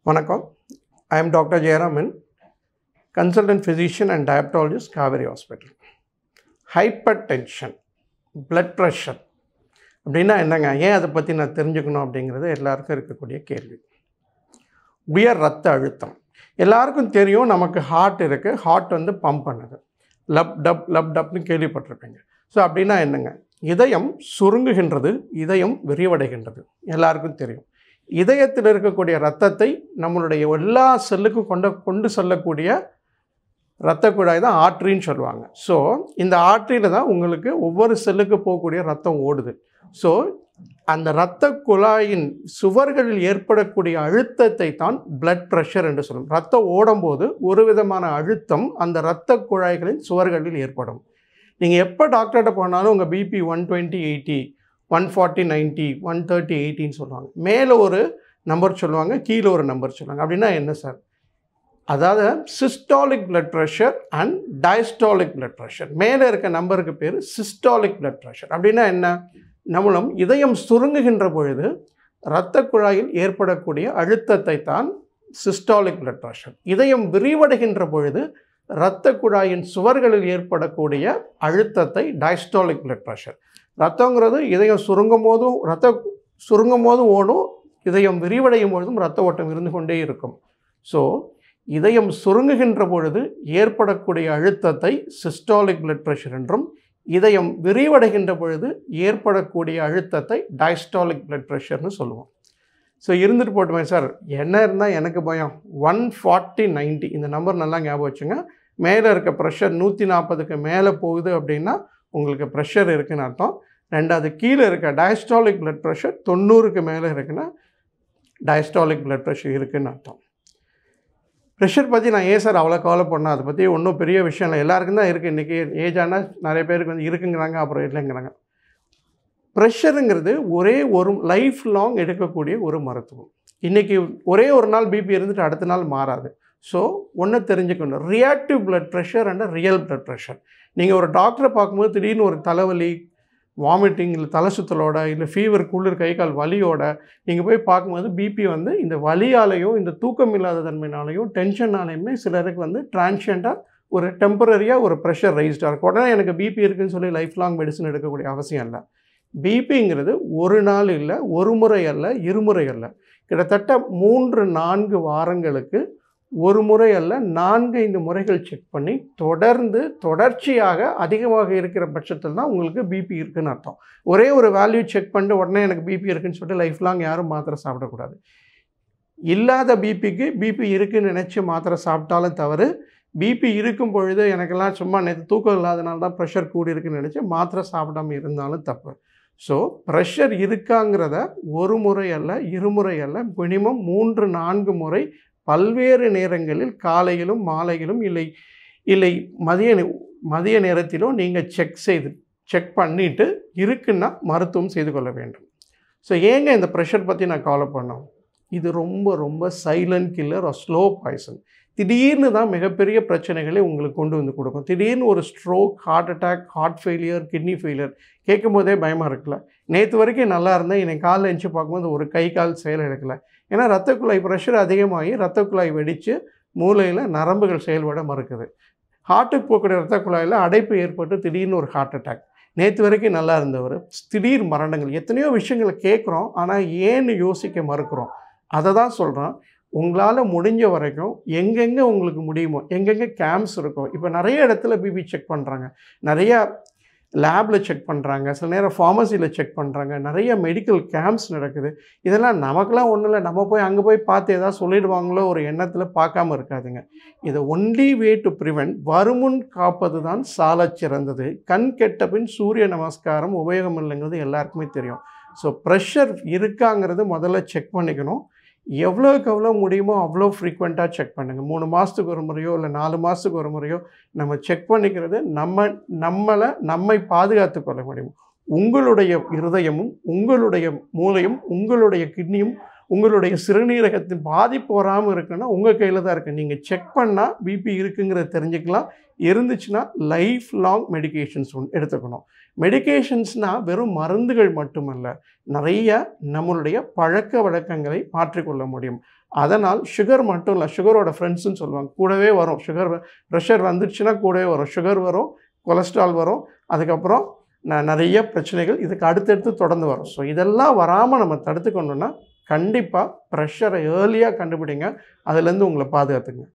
வணக்கம் I am doctor Jayaraman consultant physician and diabetologist Kaveri hospital hypertension blood pressure அப்படின்னா என்னங்க ஏன் அதை பற்றி நான் தெரிஞ்சுக்கணும் அப்படிங்கிறது எல்லாருக்கும் இருக்கக்கூடிய கேள்வி உயர் ரத்த அழுத்தம் எல்லாருக்கும் தெரியும் நமக்கு ஹார்ட் இருக்குது ஹார்ட் வந்து பம்ப் பண்ணுது லப் டப் லப் டப்னு கேள்விப்பட்டிருப்பீங்க ஸோ அப்படின்னா என்னங்க இதயம் சுருங்குகின்றது இதயம் விரிவடைகின்றது எல்லாருக்கும் தெரியும் இதயத்தில் இருக்கக்கூடிய ரத்தத்தை நம்மளுடைய எல்லா செல்லுக்கும் கொண்ட கொண்டு செல்லக்கூடிய இரத்த குழாய் தான் ஆற்றின்னு சொல்லுவாங்க ஸோ இந்த ஆற்றியில் தான் உங்களுக்கு ஒவ்வொரு செல்லுக்கு போகக்கூடிய ரத்தம் ஓடுது ஸோ அந்த இரத்த குழாயின் சுவர்களில் ஏற்படக்கூடிய அழுத்தத்தை தான் பிளட் ப்ரெஷர் என்று சொல்லும் ரத்தம் ஓடும்போது ஒரு விதமான அழுத்தம் அந்த இரத்த குழாய்களின் சுவர்களில் ஏற்படும் நீங்கள் எப்போ டாக்டர்கிட்ட போனாலும் உங்கள் BP one twenty eighty one forty ninety one thirty எயிட்டின்னு சொல்லுவாங்க மேலே ஒரு நம்பர் சொல்லுவாங்க கீழே ஒரு நம்பர் சொல்லுவாங்க அப்படின்னா என்ன சார் அதாவது systolic blood pressure and diastolic blood pressure மேலே இருக்க நம்பருக்கு பேர் சிஸ்டாலிக் பிளட் ப்ரெஷர் அப்படின்னா என்ன நம்மளும் இதயம் சுருங்குகின்ற பொழுது இரத்த குழாயில் ஏற்படக்கூடிய அழுத்தத்தை தான் சிஸ்டாலிக் பிளட் ப்ரெஷர் இதயம் விரிவடைகின்ற பொழுது இரத்த குழாயின் சுவர்களில் ஏற்படக்கூடிய அழுத்தத்தை டயஸ்டாலிக் பிளட் ப்ரெஷர் ரத்தங்கிறது இதயம் சுருங்கும் போதும் ரத்த சுருங்கும் போதும் ஓடும் இதயம் விரிவடையும் பொழுதும் ரத்த ஓட்டம் இருந்து கொண்டே இருக்கும் ஸோ இதயம் சுருங்குகின்ற பொழுது ஏற்படக்கூடிய அழுத்தத்தை சிஸ்டாலிக் பிளட் ப்ரெஷர் என்றும் இதயம் விரிவடைகின்ற பொழுது ஏற்படக்கூடிய அழுத்தத்தை டயஸ்டாலிக் பிளட் ப்ரெஷர்னு சொல்லுவோம் ஸோ இருந்துட்டு போட்டுமே சார் என்ன இருந்தால் எனக்கு பயம் ஒன் ஃபார்ட்டி நைன்ட்டி இந்த நம்பர் நல்லா ஞாபகம் வச்சுங்க மேலே இருக்க ப்ரெஷர் நூற்றி நாற்பதுக்கு மேலே போகுது அப்படின்னா உங்களுக்கு ப்ரெஷர் இருக்குன்னு அர்த்தம் ரெண்டாவது கீழே இருக்க டயஸ்டாலிக் பிளட் ப்ரெஷர் தொண்ணூறுக்கு மேலே இருக்குன்னா டயஸ்டாலிக் பிளட் ப்ரெஷர் இருக்குன்னு அர்த்தம் ப்ரெஷர் பற்றி நான் ஏன் சார் அவ்வளோ கவலை பண்ணேன் அதை பற்றி ஒன்றும் பெரிய விஷயம் இல்லை எல்லாருக்கும் தான் இருக்குது இன்றைக்கி ஏஜ் ஆனால் நிறைய பேருக்கு வந்து இருக்குங்கிறாங்க அப்புறம் இல்லைங்கிறாங்க ப்ரெஷருங்கிறது ஒரே ஒரு லைஃப் லாங் எடுக்கக்கூடிய ஒரு மருத்துவம் இன்றைக்கி ஒரே ஒரு நாள் பிபி இருந்துட்டு அடுத்த நாள் மாறாது ஸோ ஒன்று தெரிஞ்சுக்கணும் reactive blood pressure and real blood pressure நீங்கள் ஒரு டாக்டரை பார்க்கும்போது திடீர்னு ஒரு தலைவலி வாமிட்டிங் இல்லை தலை சுத்தலோட இல்லை ஃபீவர் குளிர் கை கால் வலியோட நீங்கள் போய் பார்க்கும்போது பிபி வந்து இந்த வலியாலையும் இந்த தூக்கம் இல்லாத தன்மைனாலையும் டென்ஷனாலையுமே சிலருக்கு வந்து டிரான்ஷியண்ட்டாக ஒரு டெம்பரரியாக ஒரு ப்ரெஷர் ரைஸ்டாக இருக்கும் உடனே எனக்கு பிபி இருக்குன்னு சொல்லி லைஃப் லாங் மெடிசன் எடுக்கக்கூடிய அவசியம் இல்லை பிபிங்கிறது ஒரு நாள் இல்லை ஒரு முறை அல்ல இருமுறை அல்ல கிட்டத்தட்ட மூன்று நான்கு வாரங்களுக்கு ஒரு முறை அல்ல நான்கு ஐந்து முறைகள் செக் பண்ணி தொடர்ந்து தொடர்ச்சியாக அதிகமாக இருக்கிற பட்சத்தில் தான் உங்களுக்கு பிபி இருக்குன்னு அர்த்தம் ஒரே ஒரு வேல்யூ செக் பண்ணிட்டு உடனே எனக்கு பிபி இருக்குன்னு சொல்லிட்டு லைஃப் லாங் யாரும் மாத்திரை சாப்பிடக்கூடாது இல்லாத பிபிக்கு பிபி இருக்குன்னு நினச்சி மாத்திரை சாப்பிட்டாலும் தவறு பிபி இருக்கும் பொழுது எனக்கெல்லாம் சும்மா நேற்று தூக்கம் இல்லாதனால தான் ப்ரெஷர் கூடி இருக்குன்னு நினச்சி மாத்திரை சாப்பிடாம இருந்தாலும் தப்பு ஸோ ப்ரெஷர் இருக்காங்கிறத ஒரு முறை அல்ல இருமுறை அல்ல மினிமம் மூன்று நான்கு முறை பல்வேறு நேரங்களில் காலையிலும் மாலையிலும் இல்லை இல்லை மதிய நே- மதிய நேரத்திலும் நீங்கள் செக் செய்து செக் பண்ணிவிட்டு இருக்குன்னா மருத்துவம் செய்து கொள்ள வேண்டும் ஸோ ஏங்க இந்த ப்ரெஷர் பற்றி நான் கவலை பண்ணோம் இது ரொம்ப ரொம்ப சைலண்ட் கில்லர் ஸ்லோ பாய்சன் திடீர்னு தான் மிகப்பெரிய பிரச்சனைகளை உங்களுக்கு கொண்டு வந்து கொடுக்கும் திடீர்னு ஒரு stroke heart attack heart failure kidney failure கேட்கும் போதே பயமாக இருக்குல்ல நேற்று வரைக்கும் நல்லா இருந்தேன் இன்னைக்கு காலைல எழுந்துச்சு பார்க்கும்போது ஒரு கை கால் செயல் எடுக்கல ஏன்னா ரத்த குழாய் ப்ரெஷர் அதிகமாகி ரத்த குழாய் வெடித்து மூளையில் நரம்புகள் செயல்பட மறுக்குது ஹார்ட்டுக்கு போகக்கூடிய ரத்த குழாயில் அடைப்பு ஏற்பட்டு திடீர்னு ஒரு ஹார்ட் அட்டாக் நேற்று வரைக்கும் நல்லா இருந்தவர் திடீர் மரணங்கள் எத்தனையோ விஷயங்களை கேட்குறோம் ஆனால் ஏன்னு யோசிக்க மறுக்கிறோம் அதை தான் சொல்கிறோம் உங்களால் முடிஞ்ச வரைக்கும் எங்கெங்கே உங்களுக்கு முடியுமோ எங்கெங்கே கேம்ப்ஸ் இருக்கும் இப்போ நிறைய இடத்துல பிபி செக் பண்ணுறாங்க நிறையா லேபில் செக் பண்ணுறாங்க சில நேரம் ஃபார்மசியில் செக் பண்ணுறாங்க நிறைய மெடிக்கல் கேம்ப்ஸ் நடக்குது இதெல்லாம் நமக்கெல்லாம் ஒன்றும் இல்லை நம்ம போய் அங்கே போய் பார்த்து ஏதாவது சொல்லிடுவாங்களோ ஒரு எண்ணத்தில் பார்க்காம இருக்காதுங்க இதை ஒன்லி வே டு ப்ரிவெண்ட் வருமுன் காப்பது தான் சாலச் சிறந்தது கண் கெட்ட பின் சூரிய நமஸ்காரம் உபயோகம் இல்லைங்கிறது எல்லாருக்குமே தெரியும் ஸோ ப்ரெஷர் இருக்காங்கிறது முதல்ல செக் பண்ணிக்கணும் எவ்வளோக்கு எவ்வளோ முடியுமோ அவ்வளோ ஃப்ரீக்வெண்ட்டாக செக் பண்ணுங்கள் மூணு மாதத்துக்கு ஒரு முறையோ இல்லை நாலு மாதத்துக்கு ஒரு முறையோ நம்ம செக் பண்ணிக்கிறது நம்ம நம்மளை நம்மை பாதுகாத்து கொள்ள முடியும் உங்களுடைய இருதயமும் உங்களுடைய மூளையும் உங்களுடைய கிட்னியும் உங்களுடைய சிறுநீரகத்தின் பாதிப்பு வராமல் இருக்குன்னா உங்கள் கையில் தான் இருக்குது நீங்கள் செக் பண்ணால் பிபி இருக்குங்கிறத தெரிஞ்சுக்கலாம் இருந்துச்சுன்னா லைஃப் லாங் மெடிகேஷன்ஸ் எடுத்துக்கணும் மெடிகேஷன்ஸ்னால் வெறும் மருந்துகள் மட்டுமல்ல நிறைய நம்மளுடைய பழக்க வழக்கங்களை மாற்றிக்கொள்ள முடியும் அதனால் சுகர் மட்டும் இல்லை சுகரோட ஃப்ரெண்ட்ஸ்னு சொல்லுவாங்க கூடவே வரும் சுகர் ப்ரெஷர் வந்துடுச்சுன்னா கூடவே வரும் சுகர் வரும் கொலஸ்ட்ரால் வரும் அதுக்கப்புறம் ந நிறைய பிரச்சனைகள் இதுக்கு அடுத்தடுத்து தொடர்ந்து வரும் ஸோ இதெல்லாம் வராமல் நம்ம தடுத்துக்கணுன்னா கண்டிப்பாக ப்ரெஷரை ஏர்லியாக கண்டுபிடிங்க அதுலேருந்து உங்களை பாதுகாத்துங்க